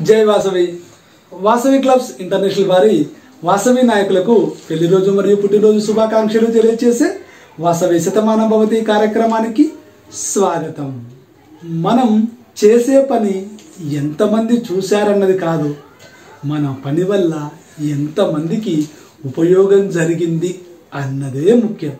జై Vasavi Vasavi clubs international వారి వాసవి నాయకులకు పెళ్లి రోజు మరియు పుట్టినరోజు శుభాకాంక్షలు తెలియజేసే వాసవి శతమానం భవతి కార్యక్రమానికి స్వాగతం మనం చేసే పని ఎంతమంది చూశారన్నది కాదు మన పని వల్ల ఎంతమందికి ఉపయోగం జరిగింది అన్నదే ముఖ్యం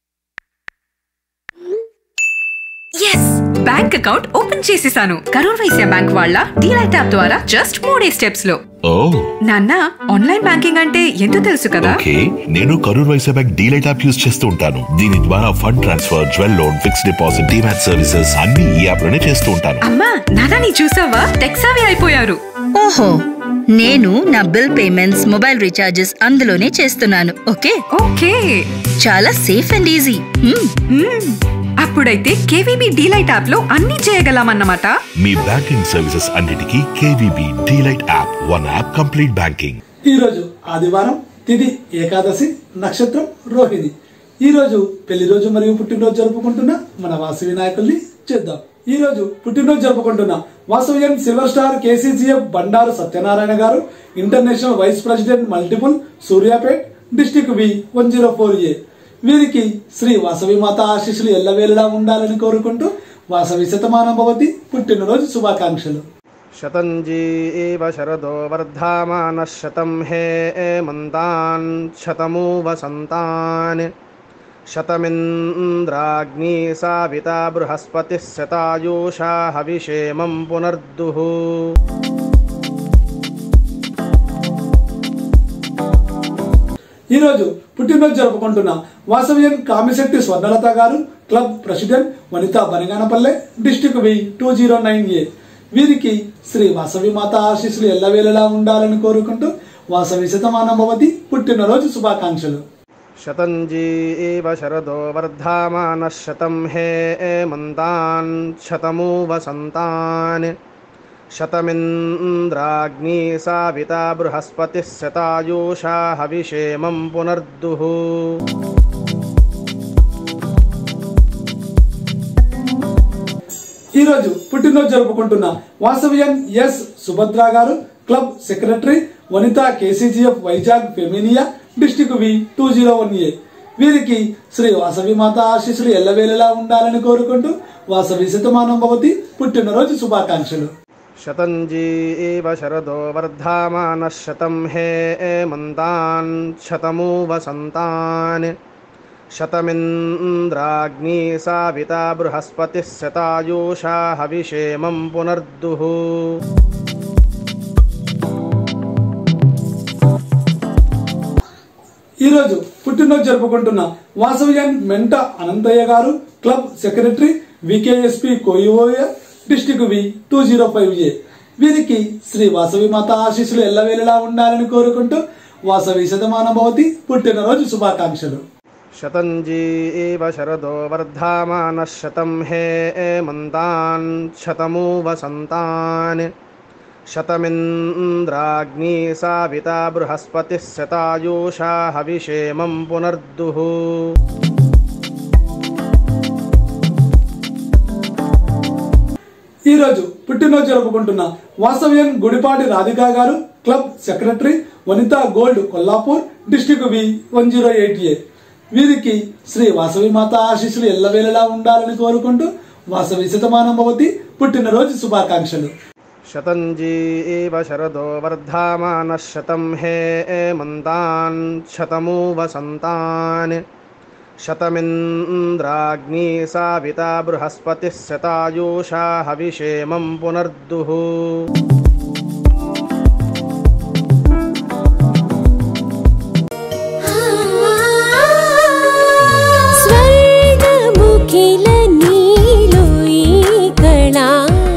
ఎస్ బ్యాంక్ అకౌంట్ ఓపెన్ చేసేసాను కరూర్ వైశ్య బ్యాంక్ వాళ్ళ డీలైట్ యాప్ ద్వారా జస్ట్ మూడే స్టెప్స్ లో ఓ నాన్న ఆన్లైన్ బ్యాంకింగ్ అంటే ఎంతో తెలుసు కదా ఓకే నేను Karur Vysya bank DLite app use చేస్తూ ఉంటాను దీని ద్వారా fund transfer jewel loan fixed deposit demat services అన్ని ఈ యాప్ లోనే చేస్తూ ఉంటాను అమ్మా నాన్న నీ చూసావా టెక్సావి అయిపోయారు ఓహో నేను నా బిల్ పేమెంట్స్ మొబైల్ రీఛార్జెస్ అందులోనే చేస్తున్నాను ఓకే ఓకే చాలా safe and easy hmm. Hmm. అప్పుడైతే కేవీబీ డీలైట్ యాప్ లో అన్ని చేయగలమన్నమాట మీ బ్యాంకింగ్ సర్వీసెస్ అన్నిటికీ KVB DLite app one app complete banking ఈరోజు ఆదివారం తిది ఏకాదశి నక్షత్రం రోహిణి ఈరోజు పెళ్లి రోజు మరియు పుట్టినరోజు జరుపుకుంటున్న మన వాసవి నాయకుల్ని చేద్దాం ఈ రోజు పుట్టినరోజు జరుపుకుంటున్న Vasavian silver star KCCF Bandaru Satyanarayana garu international vice president multiple Suryapet district V one zero four A వీరికి శ్రీ వాసవి మాత ఆశీస్సులు ఎల్లవేళలా ఉండాలని కోరుకుంటూ వాసవి శతమానం భవతి పుట్టినరోజు శుభాకాంక్షలు शतञ्जी एव शरदो वर्धामानः शतं हे एमन्तान् शतमु वसन्तान् शतमिन्द्राग्नी साविता बृहस्पतिः शतायुषा हविषेमं पुनर्दुः ఈ రోజు పుట్టినరోజు జరుపుకుంటున్న వాసవియన్ Kamisetti Swarnalatha garu club president Vanitha Banaganapalle district V two zero nine A వీరికి శ్రీ వాసవి మాత ఆశీస్సులు ఎల్లవేళలా ఉండాలని కోరుకుంటూ వాసవి శతమానం భవతి పుట్టినరోజు శుభాకాంక్షలు शतञ्जी एव शरदो वर्धामानः शतं हे एमन्तान् शतमु वसन्तान् शतमिन्द्राग्नी साविता बृहस्पतिः शतायुषा हविषेमं पुनर्दुः ఈ రోజు పుట్టినరోజు జరుపుకుంటున్న వాసవియన్ S Subhadra garu club secretary Vanitha KCGF Vizag Feminia district V two zero one A వీరికి శ్రీ వాసవి మాత ఆశీస్సులు ఎల్లవేళలా ఉండాలని కోరుకుంటూ వాసవి శతమానం భవతి పుట్టినరోజు శుభాకాంక్షలు शतञ्जी एव शरदो वर्धामानः शतं हे एमन्तान् शतमु वसन्तान् शतमिन्द्राग्नी साविता बृहस्पतिः शतायुषा हविषेमं पुनर्दुः ఈ రోజు పుట్టినరోజు జరుపుకుంటున్న వాసవియన్ Menta Anantaiah garu club secretary VKSP కోయివోయ district V two zero five A వీరికి శ్రీ వాసవి మాత ఆశీస్సులు ఎల్లవేళలా ఉండాలని కోరుకుంటూ వాసవి శతమాన భవతి పుట్టినరోజు శుభాకాంక్షలు शतञ्जी एव शरदो वर्धामानः शतं हे एमन्तान् शतमु वसन्तान् शतमिन्द्राग्नी साविता बृहस्पतिः शतायुषा हविषेमं पुनर्दुः ఈ రోజు పుట్టినరోజు జరుపుకుంటున్న వాసవ్యన్ Gudipati Radhika garu club secretary Vanitha gold Kollapur district V one zero eight A వీరికి శ్రీ వాసవి మాత ఆశీస్సులు ఎల్లవేళలా ఉండాలని కోరుకుంటూ వాసవి శతమానం భవతి పుట్టినరోజు శుభాకాంక్షలు शतञ्जी एव शरदो वर्धामानः शतं हे एमन्तान् शतमु वसन्तान् शतमिन्द्राग्नी साविता बृहस्पतिः शतायुषा हविषेमं पुनर्दुः స్వర్గముఖిల నీలో ఈ కళా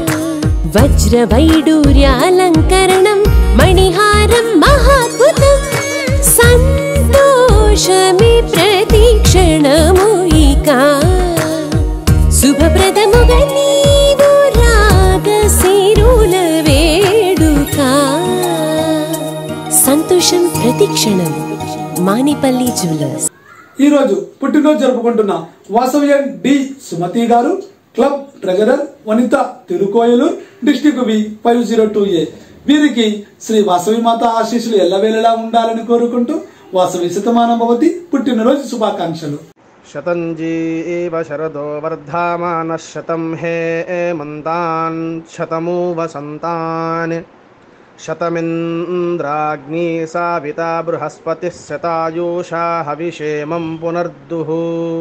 వజ్రవైడూర్యాలంకరణం మణిహారం మహాద్భుతం సంతోషమి ప్రతిక్షణము ఇక శుభప్రదముగా నీవు రాగ సిరుల వేడుక సంతోషం ప్రతిక్షణం మానిపల్లి జ్యువెలర్స్ ఈ రోజు పుట్టినరోజు జరుపుకుంటున్న వాసవ్యన్ D Sumathi garu club treasurer Vanitha తిరుకోయలు district V five zero two A వీరికి శ్రీ వాసవి మాత ఆశీస్సులు ఎల్లవేళలా ఉండాలని కోరుకుంటూ వాసవి శతమానం భవతి పుట్టినరోజు శుభాకాంక్షలు శతంజీవ శరదో వర్ధమానः శతం హే మంతాన్ శతమూ వసంతాన్ శతమింద్రాగ్నీ సావితా బృహస్పతిः శతాయూషా హవిషేమం పునర్దుః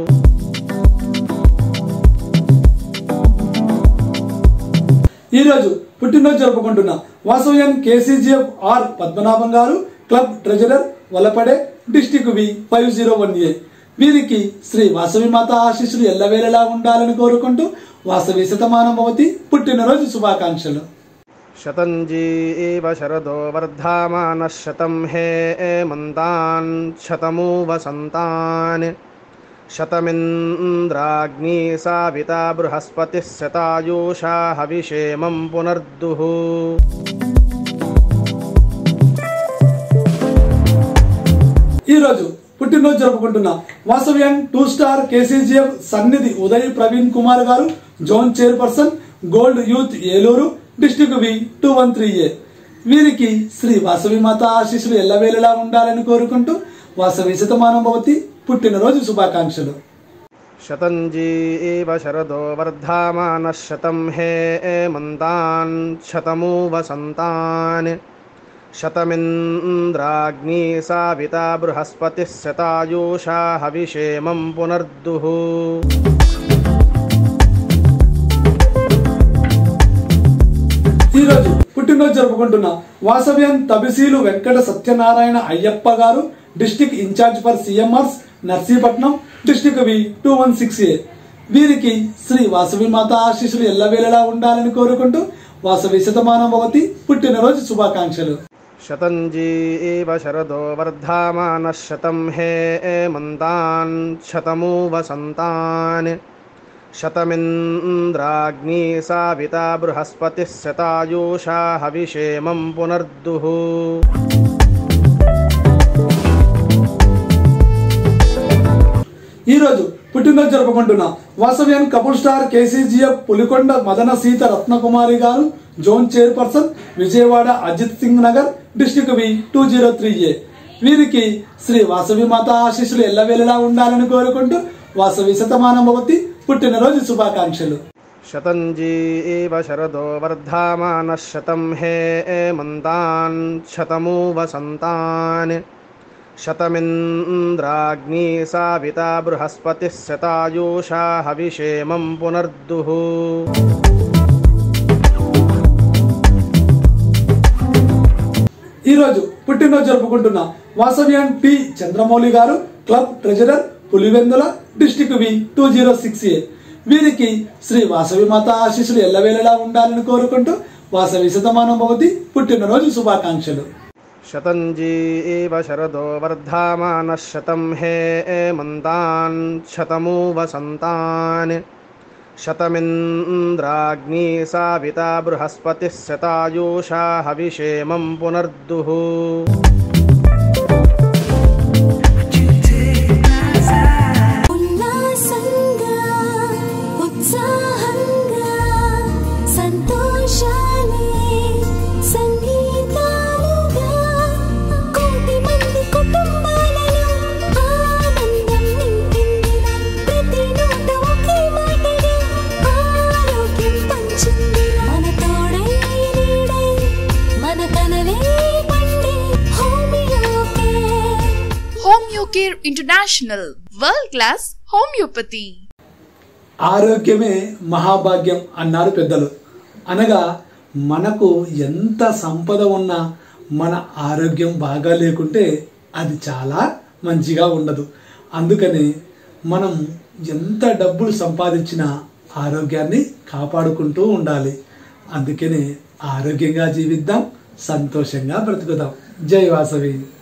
ఈ రోజు పుట్టినరోజు జరుపుకుంటున్న వాసవ్యం KCGF R Padmanabham garu club treasurer వలపడే district V five zero one A వీరికి శ్రీ వాసవి మాత ఆశీస్సులు ఎల్లవేళలా ఉండాలని కోరుకుంటూ వాసవి శతమానం భవతి పుట్టినరోజు శుభాకాంక్షలు శతంజీవ శరదో వర్ధమానः శతం హే మంతాన్ శతమూ వసంతాన్ శతమింద్రాగ్నీ సావితా బృహస్పతిः శతాయూషా హవిషేమం పునర్దుః ఈ రోజు పుట్టినరోజు జరుపుకుంటున్న వాసవ్యం టూ స్టార్ కేసీజీఎఫ్ సన్నిధి Uday Praveen Kumar garu zone chairperson gold youth Eluru district V two one three A వీరికి శ్రీ వాసవి మాత ఆశీస్సులు ఎల్లవేళలా ఉండాలని కోరుకుంటూ వాసవి శతమానం భవతి పుట్టినరోజు శుభాకాంక్షలు శతంజీవ శరదో వర్ధమానः శతం హే మంతాన్ శతమూ వసంతాన్ శతమింద్రాగ్నీ సావితా బృహస్పతిः శతాయూషా హవిషేమం పునర్దుః ఈ రోజు పుట్టినరోజు జరుపుకుంటున్న వాసవ్యం తబిసీలు Venkata Satyanarayana Ayyappa garu district in-charge for CMRs Narsipatnam district V two one six A వీరికి శ్రీ వాసవి మాత ఆశీస్సులు ఎల్లవేళలా ఉండాలని కోరుకుంటూ వాసవి శతమానం భవతి పుట్టినరోజు శుభాకాంక్షలు శతంజీవ శరదో వర్ధమానः శతం హే మంతాన్ శతమూ వసంతాన్ శతమింద్రాగ్నీ సావితా బృహస్పతిः శతాయూషా హవిషేమం పునర్దుః ఈ రోజు పుట్టినరోజు జరుపుకుంటున్న Vasavian couple star KCGF Pulikonda Madana Seetha Ratnakumari garu zone chairperson Vijayawada Ajit Singh Nagar district V two zero three A వీరికి శ్రీ వాసవి మాత ఆశీస్సులు ఎల్లవేళలా ఉండాలని కోరుకుంటూ వాసవి శతమానం భవతి పుట్టినరోజు శుభాకాంక్షలు శతంజీవ శరదో వర్ధమానः శతం హే మంతాన్ శతమూ వసంతాన్ శతమింద్రాగ్నీ సావితా బృహస్పతిः శతాయూషా హవిషేమం పునర్దుః ఈ రోజు పుట్టినరోజు జరుపుకుంటున్న వాసవ్యం P Chandramouli garu club treasurer Pulivendula district V two zero six A వీరికి శ్రీ వాసవి మాత ఆశీస్సులు ఎల్లవేళలా ఉండాలని కోరుకుంటూ వాసవి శతమానం భవతి పుట్టినరోజు శుభాకాంక్షలు శతంజీవ శరదో వర్ధమానः శతం హే మంతాన్ శతమూ వసంతాన్ శతమింద్రాగ్నీ సావితా బృహస్పతిः శతాయూషా హవిషేమం పునర్దుః ఉల్లాసంగా ఉత్సాహంగా సంతోషాలే సంగీతాలుగా కోటి మంది కుటుంబాలలో ఆనందం నింపిందిరా ప్రతి నోట ఒకే మాటగా ఆరోగ్యం పంచిందిరా మన తోడై నీడై మన కనలే పండే హోమియోకే Homeocare International, world class homeopathy. ఆరోగ్యమే మహాభాగ్యం అన్నారు పెద్దలు అనగా మనకు ఎంత సంపద ఉన్నా మన ఆరోగ్యం బాగా లేకుంటే అది చాలా మంచిగా ఉండదు అందుకని మనం ఎంత డబ్బులు సంపాదించినా ఆరోగ్యాన్ని కాపాడుకుంటూ ఉండాలి అందుకనే ఆరోగ్యంగా జీవిద్దాం సంతోషంగా బ్రతుకుదాం జై వాసవి